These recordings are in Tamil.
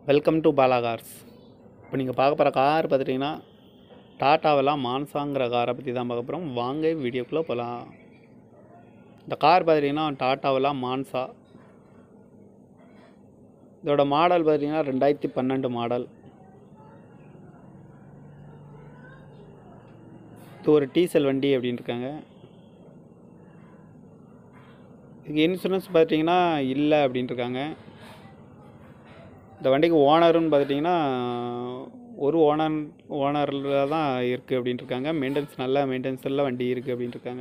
வெல்கம் டு பாலா கார்ஸ் இப்போ நீங்கள் பார்க்க போகிற கார் பார்த்துட்டிங்கன்னா டாட்டாவெல்லாம் மான்சாங்கிற காரை பற்றி தான் பார்க்க போகிறோம் வாங்க வீடியோக்குள்ளே போகலாம் இந்த கார் பார்த்துட்டிங்கன்னா டாட்டாவெல்லாம் மான்சா இதோட மாடல் பார்த்திங்கன்னா ரெண்டாயிரத்தி பன்னெண்டு மாடல் இது ஒரு டீசல் வண்டி அப்படின்னு இருக்காங்க இதுக்கு இன்சூரன்ஸ் பார்த்தீங்கன்னா இல்லை அப்படின்ட்டு இருக்காங்க இந்த வண்டிக்கு ஓனருன்னு பார்த்துட்டிங்கன்னா ஒரு ஓனர் ஓனரில் தான் இருக்குது அப்படின்ட்டு இருக்காங்க மெயின்டெனன்ஸ் நல்ல மெயின்டெனன்ஸில் வண்டி இருக்குது அப்படின்ட்டு இருக்காங்க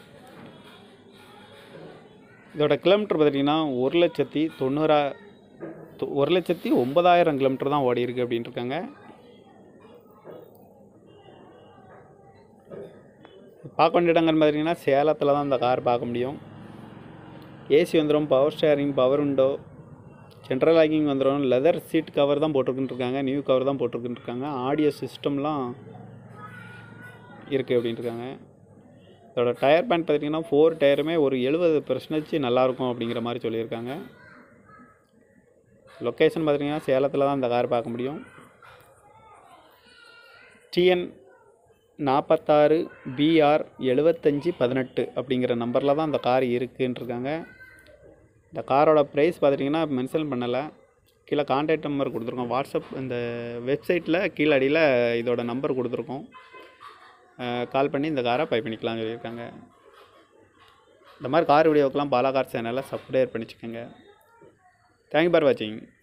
இதோட கிலோமீட்டர் பார்த்திங்கன்னா ஒரு லட்சத்தி தொண்ணூறா தொ- ஒரு லட்சத்தி ஒன்பதாயிரம் கிலோமீட்டர் தான் ஓடி இருக்குது அப்படின்ட்டு இருக்காங்க பார்க்க வேண்டிய இடங்கள் பார்த்தீங்கன்னா சேலத்தில் தான் இந்த கார் பார்க்க முடியும் ஏசி வந்துடும் power steering power window central locking வந்துடும் லெதர் சீட் கவர் தான் போட்டிருக்குன்னு இருக்காங்க நியூ கவர் தான் போட்டிருக்குன்னு இருக்காங்க ஆடியோ சிஸ்டம்லாம் இருக்குது அப்படின்ட்டு இருக்காங்க இதோட டயர் பேண்ட் பார்த்திங்கன்னா ஃபோர் டயருமே ஒரு எழுபது பெர்சன்டேஜ் நல்லாயிருக்கும் அப்படிங்கிற மாதிரி சொல்லியிருக்காங்க லொக்கேஷன் பார்த்திங்கன்னா சேலத்தில் தான் இந்த கார் பார்க்க முடியும் டிஎன் நாற்பத்தாறு பிஆர் எழுபத்தஞ்சி பதினெட்டு அப்படிங்கிற நம்பரில் தான் இந்த கார் இருக்குன்னு இருக்காங்க இந்த காரோட ப்ரைஸ் பார்த்துட்டிங்கன்னா மென்ஷன் பண்ணலை கீழே கான்டாக்ட் நம்பர் கொடுத்துருக்கோம் வாட்ஸ்அப் இந்த வெப்சைட்டில் கீழே அடியில் இதோட நம்பர் கொடுத்துருக்கோம் கால் பண்ணி இந்த காரை பை பண்ணிக்கலாம்னு சொல்லியிருக்காங்க இந்த மாதிரி கார் வீடியோக்கெலாம் பாலா கார் சேனலை சப்ஸ்கிரைப் பண்ணி வச்சுக்கோங்க தேங்க்யூ ஃபார் வாட்சிங்